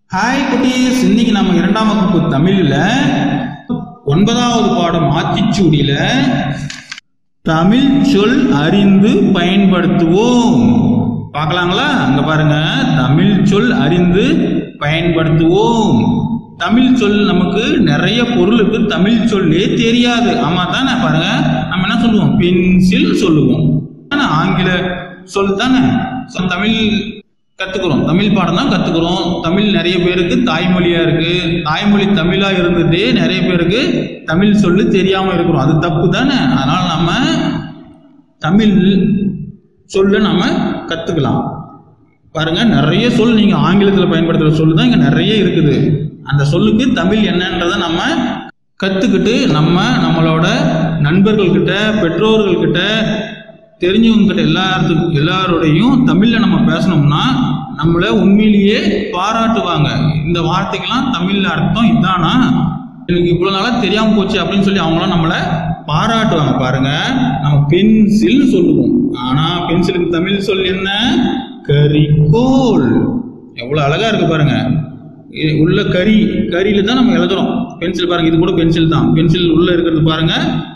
hi குட்டீஸ் இன்னைக்கு நம்ம இரண்டாம் வகுப்பு தமிழ்ல ஒன்பதாவது பாடம் ஆத்திச்சூடியில தமிழ் சொல் அறிந்து பயன்படுத்துவோம் பார்க்கலாங்களா அங்க பாருங்க தமிழ் சொல் அறிந்து பயன்படுத்துவோம் தமிழ் சொல் நமக்கு நிறைய பொருளுக்கு தமிழ் சொல்லே தெரியாது ஆமா தானே பாருங்க நம்ம என்ன சொல்லுவோம் பென்சில் சொல்லுவோம் ஆனா ஆங்கில சொல் தானே So, தமிழ் கத்துக்கிறோம் தமிழ் பாடம் தான் கத்துக்கிறோம் தமிழ் நிறைய பேருக்கு தாய்மொழியா இருக்கு தாய்மொழி தமிழா இருந்துட்டு நிறைய பேருக்கு தமிழ் சொல்லு தெரியாம இருக்கிறோம் அது தப்பு தானே அதனால நம்ம தமிழ் சொல்ல நம்ம கத்துக்கலாம் பாருங்க நிறைய சொல் நீங்க ஆங்கிலத்தில் பயன்படுத்துற சொல் தான் இங்க நிறைய இருக்குது அந்த சொல்லுக்கு தமிழ் என்னன்றதை நம்ம கத்துக்கிட்டு நம்ம நம்மளோட நண்பர்கள்கிட்ட பெற்றோர்கள்கிட்ட தெரிஞ்சவங்க கிட்ட எல்லாத்துக்கும் எல்லாரோடையும் தமிழ்ல நம்ம பேசணும்னா நம்மள உண்மையிலேயே பாராட்டுவாங்க இந்த வார்த்தைக்கெல்லாம் தமிழ்ல அர்த்தம் இதானா எனக்கு இவ்வளவு நாளா தெரியாம போச்சு அப்படின்னு சொல்லி அவங்களாம் நம்மள பாராட்டுவாங்க பாருங்க நம்ம பென்சில் சொல்லுவோம் ஆனா பென்சிலுக்கு தமிழ் சொல் என்ன கரிக்கோல் எவ்வளவு அழகா இருக்கு பாருங்க இ- உள்ள கரி கரியில தான் நம்ம எழுதுறோம் பென்சில் பாருங்க இது கூட பென்சில் தான் பென்சில் உள்ள இருக்கிறது பாருங்க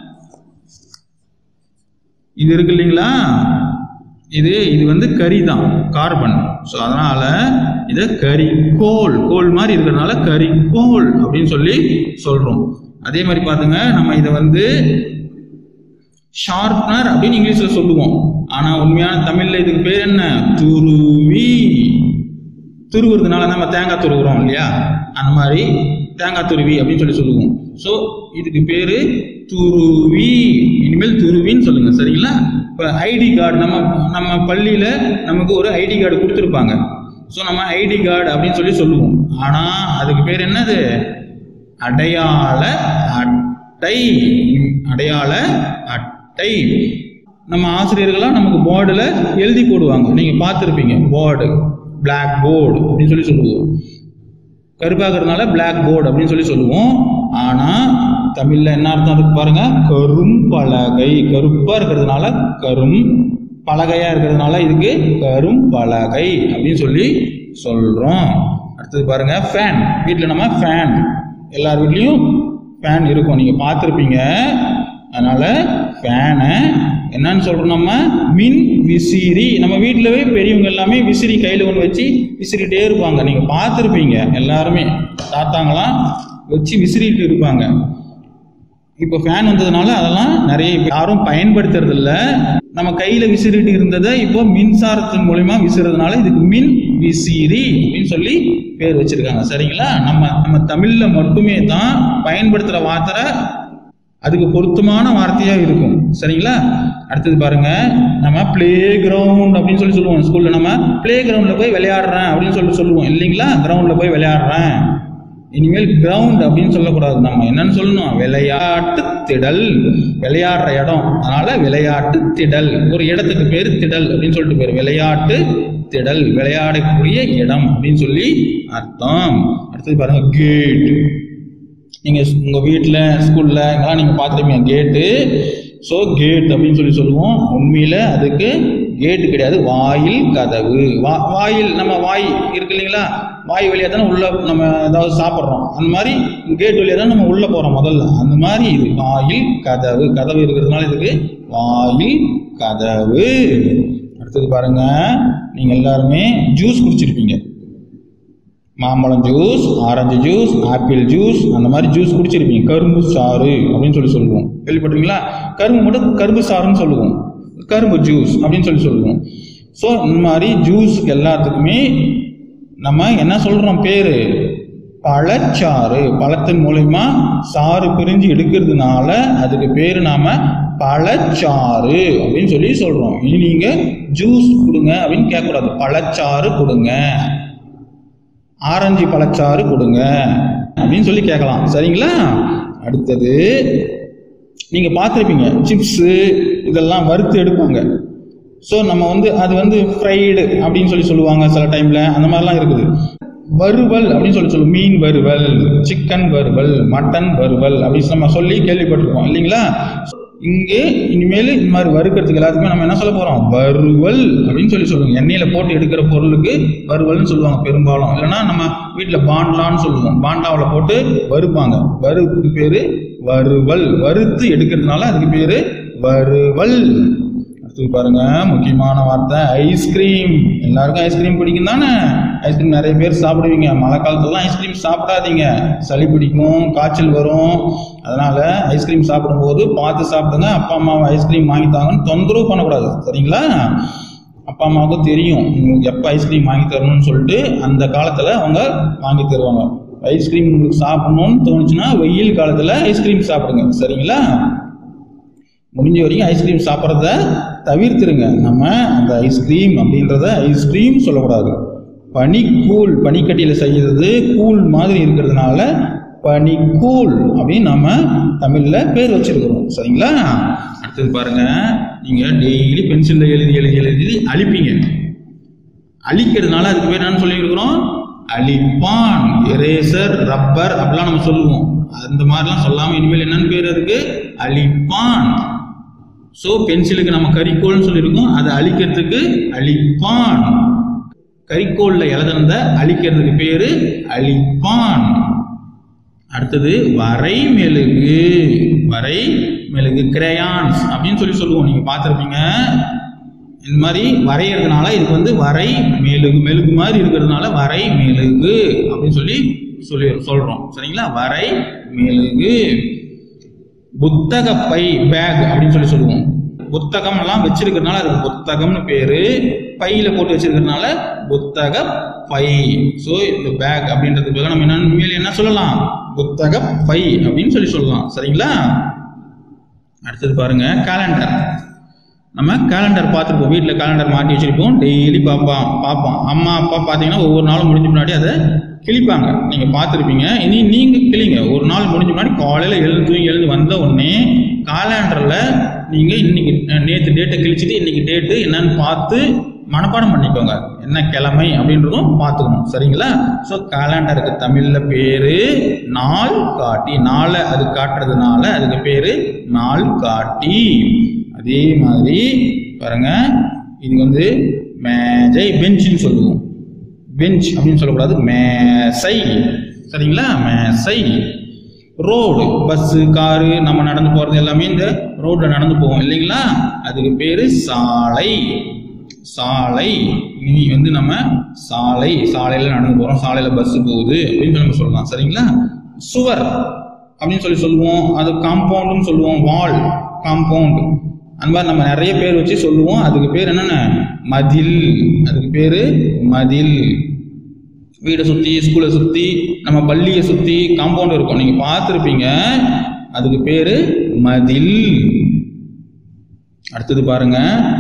இது இருக்கு இல்லைங்களா இது இது வந்து கரி தான் கார்பன் ஸோ அதனால இதை கரி கோல் கோல் மாதிரி இருக்கிறதுனால கரி கோல் அப்படின்னு சொல்லி சொல்றோம் அதே மாதிரி பாத்துங்க நம்ம இதை வந்து ஷார்ப்னர் அப்படின்னு இங்கிலீஷ்ல சொல்லுவோம் ஆனா உண்மையான தமிழ்ல இதுக்கு பேர் என்ன துருவி துருவுறதுனால நம்ம தேங்காய் துருவுறோம் இல்லையா அந்த மாதிரி தேங்காய் துருவி அப்படின்னு சொல்லி சொல்லுவோம் ஸோ இதுக்கு பேரு துருவி இனிமேல் துருவின்னு சொல்லுங்க சரிங்களா இப்போ ஐடி கார்டு நம்ம நம்ம பள்ளியில நமக்கு ஒரு ஐடி கார்டு கொடுத்துருப்பாங்க ஸோ நம்ம ஐடி கார்டு அப்படின்னு சொல்லி சொல்லுவோம் ஆனா அதுக்கு பேர் என்னது அடையாள அட்டை அடையாள அட்டை நம்ம ஆசிரியர்களாம் நமக்கு போர்டில் எழுதி போடுவாங்க நீங்க பார்த்துருப்பீங்க போர்டு பிளாக் போர்டு அப்படின்னு சொல்லி சொல்லுவோம் கருப்பாகிறதுனால பிளாக் போர்டு அப்படின்னு சொல்லி சொல்லுவோம் ஆனா தமிழ்ல என்ன அர்த்தம் இருக்கு பாருங்க கரும் பலகை கருப்பா இருக்கிறதுனால கரும் பலகையா இருக்கிறதுனால இதுக்கு கரும் பலகை அப்படின்னு சொல்லி சொல்றோம் அடுத்தது பாருங்க ஃபேன் வீட்டில் நம்ம ஃபேன் எல்லார் வீட்லேயும் ஃபேன் இருக்கும் நீங்க பார்த்துருப்பீங்க அதனால ஃபேனை என்னன்னு சொல்றோம் நம்ம மின் விசிறி நம்ம வீட்டிலவே பெரியவங்க எல்லாமே விசிறி கையில் ஒன்று வச்சு விசிறிட்டே இருப்பாங்க நீங்க பார்த்துருப்பீங்க எல்லாருமே தாத்தாங்களாம் வச்சு விசிறிட்டு இருப்பாங்க இப்போ ஃபேன் வந்ததுனால அதெல்லாம் நிறைய இப்ப யாரும் பயன்படுத்துறது இல்ல நம்ம கையில விசிறிட்டு இருந்ததை இப்போ மின்சாரத்தின் மூலியமா விசிறதுனால இதுக்கு மின் விசிறி அப்படின்னு சொல்லி பேர் வச்சிருக்காங்க சரிங்களா நம்ம நம்ம தமிழ்ல மட்டுமே தான் பயன்படுத்துற வார்த்தை அதுக்கு பொருத்தமான வார்த்தையா இருக்கும் சரிங்களா அடுத்தது பாருங்க நம்ம பிளே கிரவுண்ட் அப்படின்னு சொல்லி சொல்லுவோம் ஸ்கூல்ல நம்ம பிளே கிரவுண்ட்ல போய் விளையாடுறேன் அப்படின்னு சொல்லி சொல்லுவோம் இல்லைங்களா கிரவுண்ட்ல போய் விளையாடுறேன் இனிமேல் கிரவுண்ட் அப்படின்னு சொல்லக்கூடாது நம்ம என்னன்னு சொல்லணும் விளையாட்டு திடல் விளையாடுற இடம் அதனால விளையாட்டு திடல் ஒரு இடத்துக்கு பேர் திடல் அப்படின்னு சொல்லிட்டு பேர் விளையாட்டு திடல் விளையாடக்கூடிய இடம் அப்படின்னு சொல்லி அர்த்தம் அடுத்தது பாருங்க கேட் நீங்க உங்க வீட்டில் ஸ்கூல்ல எங்கெல்லாம் நீங்க பார்த்துருப்பீங்க கேட்டு ஸோ கேட் அப்படின்னு சொல்லி சொல்லுவோம் உண்மையில அதுக்கு கேட்டு கிடையாது வாயில் கதவு வா வாயில் நம்ம வாய் இருக்கு இல்லைங்களா வாய் வழியா தானே உள்ள நம்ம ஏதாவது சாப்பிட்றோம் அந்த மாதிரி கேட் வழியா தான் நம்ம உள்ள போறோம் முதல்ல அந்த மாதிரி இது வாயில் கதவு கதவு இருக்கிறதுனால இதுக்கு வாயில் கதவு அடுத்தது பாருங்க நீங்க எல்லாருமே ஜூஸ் குடிச்சிருப்பீங்க மாம்பழம் juice orange juice apple juice அந்த மாதிரி ஜூஸ் குடிச்சிருப்பீங்க கரும்பு சாறு அப்படின்னு சொல்லி சொல்லுவோம் கேள்விப்பட்டிருக்கீங்களா கரும்பு மட்டும் கரும்பு சாறுன்னு சொல்லுவோம் கரும்பு ஜூஸ் அப்படின்னு சொல்லி சொல்லுவோம் ஸோ இந்த மாதிரி ஜூஸ்க்கு எல்லாத்துக்குமே நம்ம என்ன சொல்றோம் பேரு பழச்சாறு பழத்தின் மூலயமா சாறு பிரிஞ்சு எடுக்கிறதுனால அதுக்கு பேரு நாம பழச்சாறு அப்படின்னு சொல்லி சொல்றோம் இனி நீங்க ஜூஸ் கொடுங்க அப்படின்னு கேட்கக்கூடாது பழச்சாறு கொடுங்க ஆரஞ்சு பழச்சாறு கொடுங்க அப்படின்னு சொல்லி கேட்கலாம் சரிங்களா அடுத்தது நீங்க பார்த்துருப்பீங்க சிப்ஸு இதெல்லாம் வறுத்து எடுப்பாங்க ஸோ நம்ம வந்து அது வந்து ஃப்ரைடு அப்படின்னு சொல்லி சொல்லுவாங்க சில டைம்ல அந்த மாதிரிலாம் இருக்குது வறுவல் அப்படின்னு சொல்லி சொல்லுவோம் மீன் வறுவல் சிக்கன் வறுவல் மட்டன் வறுவல் அப்படின்னு நம்ம சொல்லி கேள்விப்பட்டிருக்கோம் இல்லைங்களா இங்கே இனிமேல் இந்த மாதிரி வறுக்கிறதுக்கு எல்லாத்துக்குமே நம்ம என்ன சொல்ல போறோம் வறுவல் அப்படின்னு சொல்லி சொல்லுவோம் எண்ணெயில போட்டு எடுக்கிற பொருளுக்கு வறுவல்னு சொல்லுவாங்க பெரும்பாலும் இல்லைன்னா நம்ம வீட்டில் பாண்ட்லான்னு சொல்லுவோம் பாண்டாவில் போட்டு வறுப்பாங்க வறுப்புக்கு பேரு வறுவல் வறுத்து எடுக்கிறதுனால அதுக்கு பேரு வறுவல் அடுத்து பாருங்க முக்கியமான வார்த்தை ஐஸ்கிரீம் எல்லாருக்கும் ஐஸ்கிரீம் பிடிக்கும் தானே ஐஸ்கிரீம் நிறைய பேர் சாப்பிடுவீங்க மழை காலத்துலலாம் ஐஸ்கிரீம் சாப்பிடாதீங்க சளி பிடிக்கும் காய்ச்சல் வரும் அதனால ஐஸ்கிரீம் சாப்பிடும்போது பார்த்து சாப்பிடுங்க அப்பா அம்மாவை ஐஸ்கிரீம் வாங்கி தாங்கன்னு தொந்தரவு பண்ணக்கூடாது சரிங்களா அப்பா அம்மாவுக்கும் தெரியும் உங்களுக்கு எப்போ ஐஸ்கிரீம் வாங்கி தரணும்னு சொல்லிட்டு அந்த காலத்தில் அவங்க வாங்கி தருவாங்க ஐஸ்கிரீம் உங்களுக்கு சாப்பிடணும்னு தோணுச்சுன்னா வெயில் காலத்தில் ஐஸ்கிரீம் சாப்பிடுங்க சரிங்களா முடிஞ்ச வரைக்கும் ஐஸ்கிரீம் சாப்பிட்றத தவிர்த்துருங்க நம்ம அந்த ஐஸ்கிரீம் அப்படின்றத ஐஸ்கிரீம் சொல்லக்கூடாது பனிக்கூழ் பனிக்கட்டியில் செய்யறது கூழ் மாதிரி இருக்கிறதுனால பனிக்கூழ் அப்படின்னு நம்ம தமிழில் பேர் வச்சிருக்கிறோம் சரிங்களா அடுத்தது பாருங்க நீங்கள் டெய்லி பென்சிலில் எழுதி எழுதி எழுதி அழிப்பீங்க அழிக்கிறதுனால அதுக்கு பேர் என்னன்னு சொல்லியிருக்கிறோம் அழிப்பான் எரேசர் ரப்பர் அப்படிலாம் நம்ம சொல்லுவோம் அந்த மாதிரிலாம் சொல்லாமல் இனிமேல் என்னன்னு பேர் அதுக்கு அழிப்பான் ஸோ பென்சிலுக்கு நம்ம கரிக்கோல்னு சொல்லியிருக்கோம் அதை அழிக்கிறதுக்கு அழிப்பான் கரிக்கோல்ல எழுதுனத அழிக்கிறதுக்கு பேரு அழிப்பான் அடுத்தது வரை மெழுகு வரை மெழுகு கிரேயான்ஸ் அப்படின்னு சொல்லி சொல்லுவோம் நீங்க பார்த்துருப்பீங்க இந்த மாதிரி வரைகிறதுனால இதுக்கு வந்து வரை மெழுகு மெழுகு மாதிரி இருக்கிறதுனால வரை மெழுகு அப்படின்னு சொல்லி சொல்லி சொல்றோம் சரிங்களா வரை மெழுகு புத்தக பை பேக் அப்படின்னு சொல்லி சொல்லுவோம் புத்தகம் எல்லாம் வச்சிருக்கிறதுனால அதுக்கு புத்தகம்னு பேரு பையில போட்டு வச்சிருக்கிறதுனால புத்தக பை ஸோ இந்த பேக் அப்படின்றதுக்கு பதிலா நம்ம என்ன மேலே என்ன சொல்லலாம் புத்தக பை அப்படின்னு சொல்லி சொல்லலாம் சரிங்களா அடுத்தது பாருங்க கேலண்டர் நம்ம கேலண்டர் பார்த்துருப்போம் வீட்டில் கேலண்டர் மாட்டி வச்சிருப்போம் டெய்லி பார்ப்போம் பார்ப்போம் அம்மா அப்பா பார்த்தீங்கன்னா ஒவ்வொரு நாளும் முடிஞ்ச முன்னாடி அதை கிழிப்பாங்க நீங்கள் பார்த்துருப்பீங்க இனி நீங்கள் கிளிங்க ஒரு நாள் முடிஞ்ச முன்னாடி காலையில் எழுந்து தூங்கி எழுந்து வந்த உடனே காலண்டரில் நீங்கள் இன்னைக்கு நேற்று டேட்டை கிழிச்சிட்டு இன்னைக்கு டேட்டு என்னன்னு பார்த்து மனப்பாடம் பண்ணிக்கோங்க என்ன கிழமை அப்படின்றதும் பார்த்துக்கணும் சரிங்களா ஸோ கேலண்டருக்கு தமிழில் பேர் நாள் காட்டி நாளை அது காட்டுறதுனால அதுக்கு பேர் நாள் காட்டி அதே மாதிரி பாருங்க இது வந்து மேஜை பெஞ்சுன்னு சொல்லுவோம் பெஞ்ச் அப்படின்னு சொல்லக்கூடாது மேசை சரிங்களா மேசை ரோடு பஸ்ஸு காரு நம்ம நடந்து போகிறது எல்லாமே இந்த ரோட்டில் நடந்து போவோம் இல்லைங்களா அதுக்கு பேர் சாலை சாலை இனி வந்து நம்ம சாலை சாலையில் நடந்து போகிறோம் சாலையில் பஸ்ஸு போகுது அப்படின்னு நம்ம சொல்லலாம் சரிங்களா சுவர் அப்படின்னு சொல்லி சொல்லுவோம் அது காம்பவுண்டுன்னு சொல்லுவோம் வால் காம்பவுண்ட் அந்த மாதிரி நம்ம நிறைய பேர் வச்சு சொல்லுவோம் அதுக்கு பேர் என்னென்ன மதில் அதுக்கு பேர் மதில் வீடை சுற்றி ஸ்கூலை சுற்றி நம்ம பள்ளியை சுற்றி காம்பவுண்ட் இருக்கும் நீங்கள் பார்த்துருப்பீங்க அதுக்கு பேர் மதில் அடுத்தது பாருங்க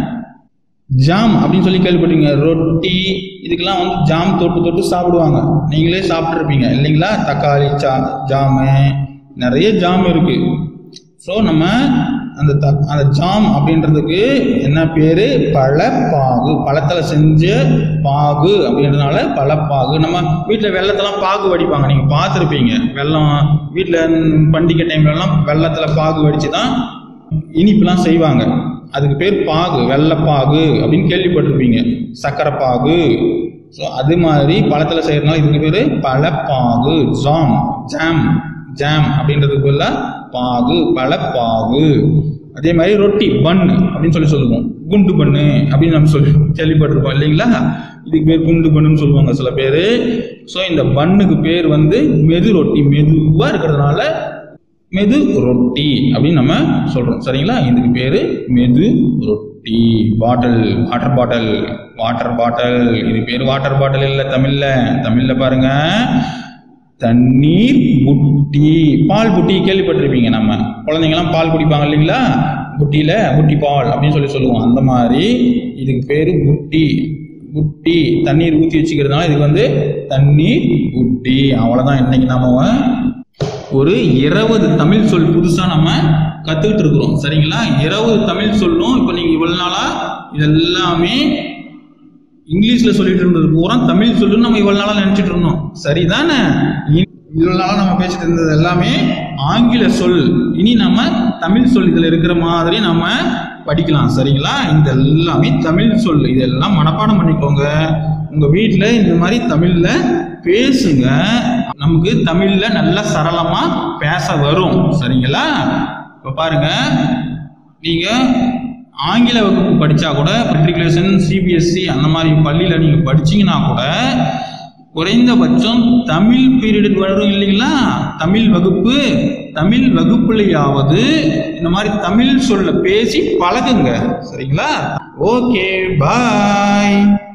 ஜாம் அப்படின்னு சொல்லி கேள்விப்பட்டீங்க ரொட்டி இதுக்கெல்லாம் வந்து ஜாம் தொட்டு தொட்டு சாப்பிடுவாங்க நீங்களே சாப்பிட்ருப்பீங்க இல்லைங்களா தக்காளி சா ஜாமு நிறைய ஜாம் இருக்கு ஸோ நம்ம அந்த த அந்த ஜாம் அப்படின்றதுக்கு என்ன பேர் பழப்பாகு பழத்தில் செஞ்ச பாகு அப்படின்றதுனால பழப்பாகு நம்ம வீட்டில் வெள்ளத்தெல்லாம் பாகு வடிப்பாங்க நீங்கள் பார்த்துருப்பீங்க வெள்ளம் வீட்டில் பண்டிகை டைம்லலாம் வெள்ளத்தில் பாகு வடித்து தான் இனிப்புலாம் செய்வாங்க அதுக்கு பேர் பாகு வெள்ளப்பாகு அப்படின்னு கேள்விப்பட்டிருப்பீங்க சக்கரை பாகு ஸோ அது மாதிரி பழத்தில் செய்யறதுனால இதுக்கு பேர் பழப்பாகு ஜாம் ஜாம் ஜாம் அப்படின்றதுக்கு பதிலாக பாகு பழப்பாகு அதே மாதிரி ரொட்டி பன் அப்படின்னு சொல்லி சொல்லுவோம் குண்டு பண்ணு அப்படின்னு நம்ம சொல்லி கேள்விப்பட்டிருப்போம் இல்லைங்களா இதுக்கு பேர் குண்டு பண்ணுன்னு சொல்லுவாங்க சில பேர் ஸோ இந்த பண்ணுக்கு பேர் வந்து மெது ரொட்டி மெதுவாக இருக்கிறதுனால மெது ரொட்டி அப்படின்னு நம்ம சொல்றோம் சரிங்களா இதுக்கு பேரு மெது ரொட்டி bottle water bottle water bottle இது பேர் வாட்டர் பாட்டில் இல்லை தமிழ்ல தமிழ்ல பாருங்க தண்ணீர் புட்டி பால் புட்டி கேள்விப்பட்டிருப்பீங்க நம்ம குழந்தைங்கலாம் பால் குடிப்பாங்க இல்லைங்களா புட்டியில புட்டி பால் அப்படின்னு சொல்லி சொல்லுவோம் அந்த மாதிரி இதுக்கு பேரு புட்டி புட்டி தண்ணீர் ஊற்றி வச்சுக்கிறதுனால இதுக்கு வந்து தண்ணீர் புட்டி அவ்வளோதான் இன்னைக்கு நாம ஒரு இருபது தமிழ் சொல் புதுசா நம்ம கத்துக்கிட்டு இருக்கிறோம் சரிங்களா இருபது தமிழ் சொல்லும் இப்போ நீங்க இவ்வளவு நாளா இதெல்லாமே இங்கிலீஷ்ல சொல்லிட்டு இருந்தது பூரா தமிழ் சொல்லுன்னு நம்ம இவ்வளவு நாளா நினைச்சிட்டு இருந்தோம் சரிதானே இ- இவ்வளவு நாள் நம்ம பேசிட்டு இருந்தது எல்லாமே ஆங்கில சொல் இனி நம்ம தமிழ் சொல் இதுல இருக்கிற மாதிரி நம்ம படிக்கலாம் சரிங்களா இந்த எல்லாமே தமிழ் சொல் இதெல்லாம் மனப்பாடம் பண்ணிக்கோங்க உங்க வீட்ல இந்த மாதிரி தமிழ்ல பேசுங்க நமக்கு தமிழ்ல நல்லா சரளமா பேச வரும் சரிங்களா இப்ப பாருங்க நீங்க ஆங்கில வகுப்பு படிச்சா கூட மெட்ரிகுலேஷன் சிபிஎஸ்சி அந்த மாதிரி பள்ளியில நீங்க படிச்சீங்கன்னா கூட குறைந்தபட்சம் தமிழ் பீரியட் வரும் இல்லைங்களா தமிழ் வகுப்பு தமிழ் வகுப்புலையாவது இந்த மாதிரி தமிழ் சொல்ல பேசி பழகுங்க சரிங்களா ஓகே பாய்